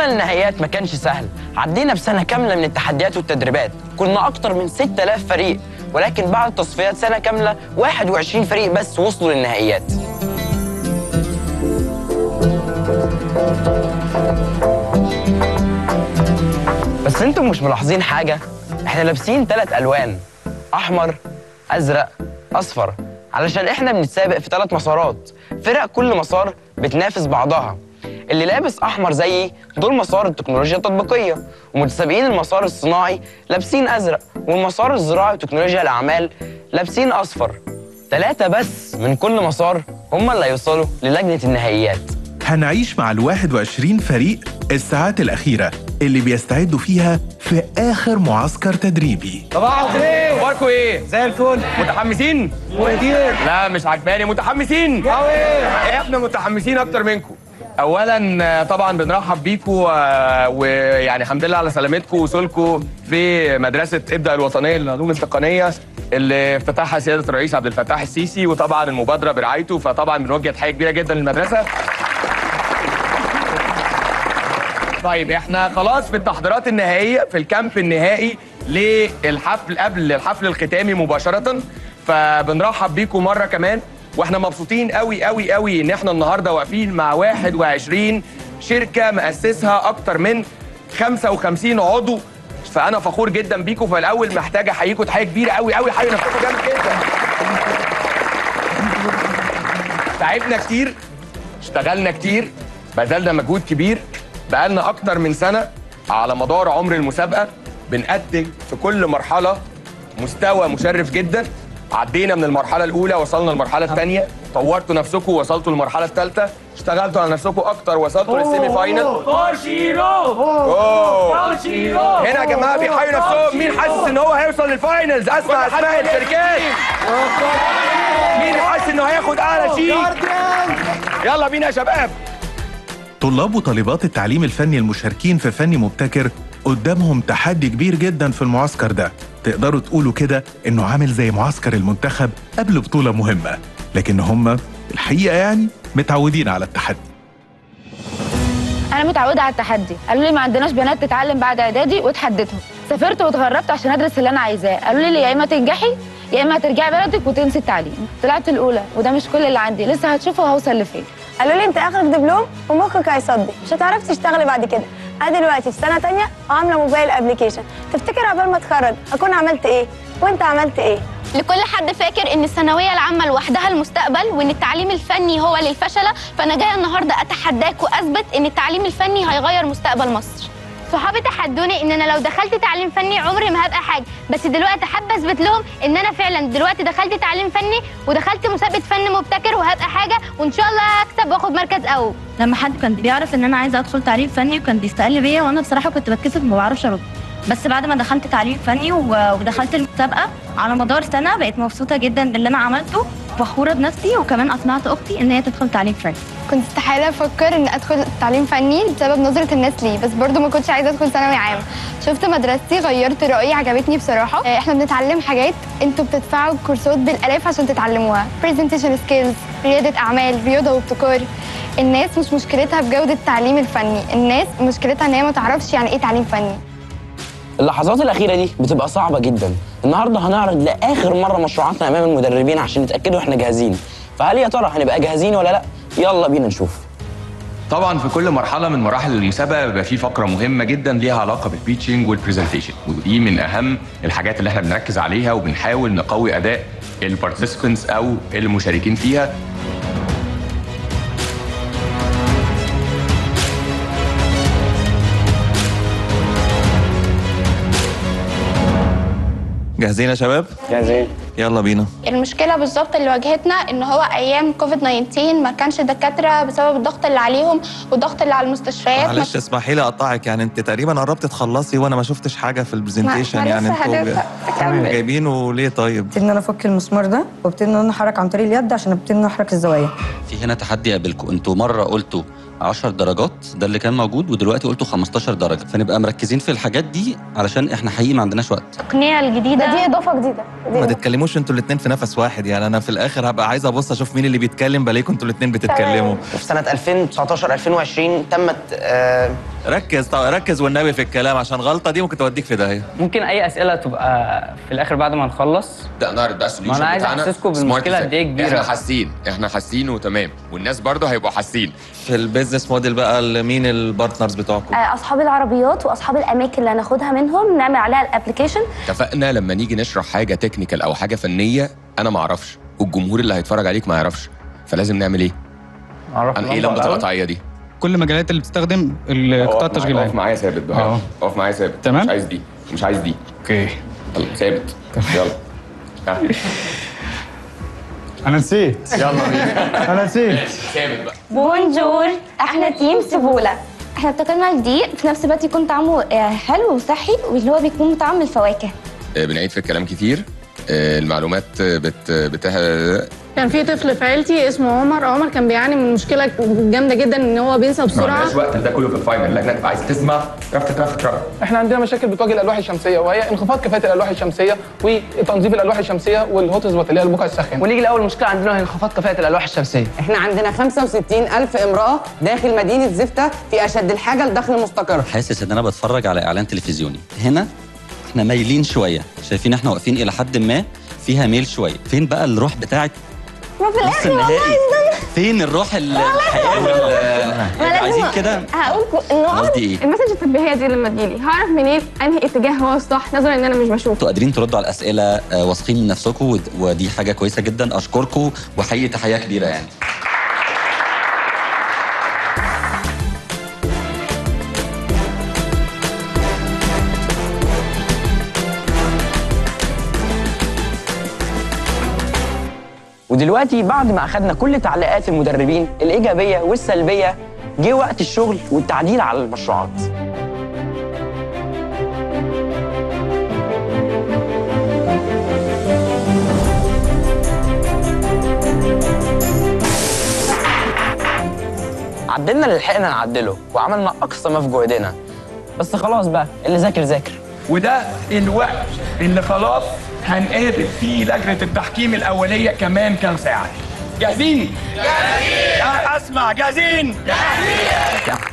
للنهائيات ما كانش سهل عدينا بسنة كاملة من التحديات والتدريبات كنا أكتر من 6000 فريق ولكن بعد تصفيات سنة كاملة 21 فريق بس وصلوا للنهائيات بس انتم مش ملاحظين حاجة؟ احنا لابسين ثلاث ألوان أحمر أزرق أصفر علشان احنا بنتسابق في ثلاث مسارات فرق كل مسار بتنافس بعضها اللي لابس أحمر زيي دول مسار التكنولوجيا التطبيقية ومتسابقين المسار الصناعي لابسين أزرق والمسار الزراعي وتكنولوجيا الأعمال لابسين أصفر ثلاثة بس من كل مسار هم اللي هيوصلوا للجنة النهائيات هنعيش مع ال 21 فريق الساعات الأخيرة اللي بيستعدوا فيها في آخر معسكر تدريبي صباح الخير اخباركم ايه زي الفل متحمسين كتير لا مش عجباني متحمسين قوي احنا متحمسين اكتر منكم اولا آه، طبعا بنرحب بيكم آه، ويعني الحمد لله على سلامتكم ووصولكم في مدرسه ابدا الوطنيه للعلوم التقنيه اللي افتتحها سياده الرئيس عبد الفتاح السيسي وطبعا المبادره برعايته فطبعا بنوجه تحيه كبيره جدا للمدرسه طيب احنا خلاص في التحضيرات النهائيه في الكامب النهائي للحفل قبل الحفل الختامي مباشره فبنرحب بيكم مره كمان واحنا مبسوطين قوي قوي قوي ان احنا النهارده واقفين مع 21 شركه مؤسسها اكتر من 55 عضو فانا فخور جدا بيكم فالاول محتاج احييكم تحيه كبيره قوي قوي حيوا نفسكم جامد جدا تعبنا كتير اشتغلنا كتير بذلنا مجهود كبير بقالنا اكتر من سنه على مدار عمر المسابقه بنقدم في كل مرحله مستوى مشرف جدا عدينا من المرحله الاولى وصلنا للمرحله الثانيه طورتوا نفسكم وصلتوا للمرحله الثالثه اشتغلتوا على نفسكم اكتر وصلتوا للسيمي فاينل أوه. هنا يا جماعه بيحيوا نفسهم مين حاسس ان هو هيوصل للفاينلز اسمع اسماء الشركات مين حاسس انه هياخد اعلى شيء يلا بينا يا شباب طلاب وطالبات التعليم الفني المشاركين في فني مبتكر قدامهم تحدي كبير جدا في المعسكر ده تقدروا تقولوا كده انه عامل زي معسكر المنتخب قبل بطولة مهمة لكن هم الحقيقة يعني متعودين على التحدي انا متعوده على التحدي قالوا لي ما عندناش بنات تتعلم بعد اعدادي وتحدتهم سافرت واتغربت عشان ادرس اللي انا عايزاه قالوا لي يا اما تنجحي يا اما هترجعي بلدك وتنسي التعليم طلعت الاولى وده مش كل اللي عندي لسه هتشوفوا هوصل لفين قالوا لي انت اخرك دبلوم ومخك هيصدي مش هتعرفي تشتغلي بعد كده انا دلوقتي في سنه تانية وعامله موبايل ابلكيشن تفتكر قبل ما اتخرج اكون عملت ايه وانت عملت ايه لكل حد فاكر ان الثانويه العامه لوحدها المستقبل وان التعليم الفني هو للفشله فانا جايه النهارده اتحداك واثبت ان التعليم الفني هيغير مستقبل مصر صحابي تحدوني ان انا لو دخلت تعليم فني عمري ما هبقى حاجه بس دلوقتي حابه اثبت لهم ان انا فعلا دلوقتي دخلت تعليم فني ودخلت مسابقه فن مبتكر وهبقى حاجه وان شاء الله هكسب واخد مركز اول لما حد كان بيعرف ان انا عايزه ادخل تعليم فني وكان بيسالني بيا وانا بصراحه كنت بتكسف ما بعرفش ارد بس بعد ما دخلت تعليم فني و- ودخلت المسابقه على مدار سنه بقيت مبسوطه جدا باللي انا عملته فخوره بنفسي وكمان اقنعت اختي ان هي تدخل تعليم فني كنت استحاله افكر ان ادخل تعليم فني بسبب نظره الناس لي بس برضو ما كنتش عايزه ادخل ثانوي عام شفت مدرستي غيرت رايي عجبتني بصراحه آه، احنا بنتعلم حاجات انتوا بتدفعوا كورسات بالالاف عشان تتعلموها برزنتيشن سكيلز رياده اعمال رياضه وابتكار الناس مش مشكلتها بجوده التعليم الفني الناس مشكلتها ان هي ما تعرفش يعني ايه تعليم فني اللحظات الأخيرة دي بتبقى صعبة جدا النهاردة هنعرض لآخر مرة مشروعاتنا أمام المدربين عشان نتأكدوا إحنا جاهزين فهل يا ترى هنبقى جاهزين ولا لأ؟ يلا بينا نشوف طبعا في كل مرحله من مراحل المسابقه بيبقى في فقره مهمه جدا ليها علاقه بالبيتشنج والبرزنتيشن ودي من اهم الحاجات اللي احنا بنركز عليها وبنحاول نقوي اداء البارتيسيبنتس او المشاركين فيها جاهزين يا شباب؟ جاهزين يلا بينا المشكله بالظبط اللي واجهتنا ان هو ايام كوفيد 19 ما كانش دكاتره بسبب الضغط اللي عليهم والضغط اللي على المستشفيات ما معلش اسمحي لي اقطعك يعني انت تقريبا قربت تخلصي وانا ما شفتش حاجه في البرزنتيشن ما يعني لسه انتوا هنبدأ. أكمل. جايبينه ليه طيب؟ ابتدي ان انا افك المسمار ده وابتدي ان انا احرك عن طريق اليد عشان ابتدي ان أنا احرك الزوايا في هنا تحدي قابلكم انتوا مره قلتوا 10 درجات ده اللي كان موجود ودلوقتي قلتوا 15 درجه فنبقى مركزين في الحاجات دي علشان احنا حقيقي ما عندناش وقت التقنيه الجديده ده دي اضافه جديده دي ما تتكلموش انتوا الاثنين في نفس واحد يعني انا في الاخر هبقى عايز ابص اشوف مين اللي بيتكلم بلاقيكم انتوا الاثنين بتتكلموا وفي سنة 2019 2020 تمت آه، ركز طبعا ركز والنبي في الكلام عشان غلطه دي ممكن توديك في داهيه ممكن اي اسئله تبقى في الاخر بعد ما نخلص ده نعرض بقى ما أنا عايز أحسسكم بالمشكلة قد إيه كبيرة. احنا حاسين احنا حاسين وتمام والناس برضه هيبقوا حاسين في البيزنس موديل بقى اللي مين البارتنرز بتوعكم آه، اصحاب العربيات واصحاب الاماكن اللي هناخدها منهم نعمل عليها الابلكيشن اتفقنا لما نيجي نشرح حاجه تكنيكال او حاجه فنيه انا ما اعرفش والجمهور اللي هيتفرج عليك ما يعرفش فلازم نعمل ايه؟ اعرف عن ايه لمبه القطعيه دي؟ كل المجالات اللي بتستخدم القطاع اقف التشغيليه معايا- اقف معايا ثابت بقى اه. اقف معايا ثابت تمام. مش عايز دي مش عايز دي اوكي يلا ثابت يلا ها. انا نسيت يلا بينا انا نسيت ثابت بقى بونجور احنا تيم سيبولا احنا ابتكرنا جديد في نفس الوقت يكون طعمه آه، حلو وصحي واللي هو بيكون طعم الفواكه آه، بنعيد في الكلام كتير آه، المعلومات آه، بت بتح... كان في طفل في عيلتي اسمه عمر عمر كان بيعاني من مشكله جامده جدا ان هو بينسى ما بسرعه عندناش وقت ده كله في الفاينل اللجنه تبقى عايز تسمع رفت ترفت رفت احنا عندنا مشاكل بتواجه الالواح الشمسيه وهي انخفاض كفاءه الالواح الشمسيه وتنظيف الالواح الشمسيه والهوت سبوت اللي هي البقع الساخنه ونيجي لاول مشكله عندنا وهي انخفاض كفاءه الالواح الشمسيه احنا عندنا 65 ألف امرأة داخل مدينة زفتة في أشد الحاجة لدخل مستقر حاسس ان انا بتفرج على اعلان تلفزيوني هنا احنا مايلين شويه شايفين احنا واقفين الى حد ما فيها ميل شويه فين بقى الروح بتاعت ما في نص الاخر النهائي والله فين الروح ال- الحياه وال- عايزين كده هقول النقط قصدي إيه؟ المسج التنبيهيه دي لما تجيلي هعرف منين انهي اتجاه هو الصح نظرا ان انا مش بشوف انتوا قادرين تردوا على الاسئله آه، واثقين من نفسكم ود- ودي حاجه كويسه جدا اشكركم وحقيقي تحيه كبيره يعني ودلوقتي بعد ما اخدنا كل تعليقات المدربين الايجابيه والسلبيه جه وقت الشغل والتعديل على المشروعات عدلنا اللي لحقنا نعدله وعملنا اقصى ما في جهدنا بس خلاص بقى اللي ذاكر ذاكر وده الوقت اللي خلاص هنقابل فيه لجنه التحكيم الاوليه كمان كام ساعه جاهزين؟ جاهزين اسمع جاهزين؟ جاهزين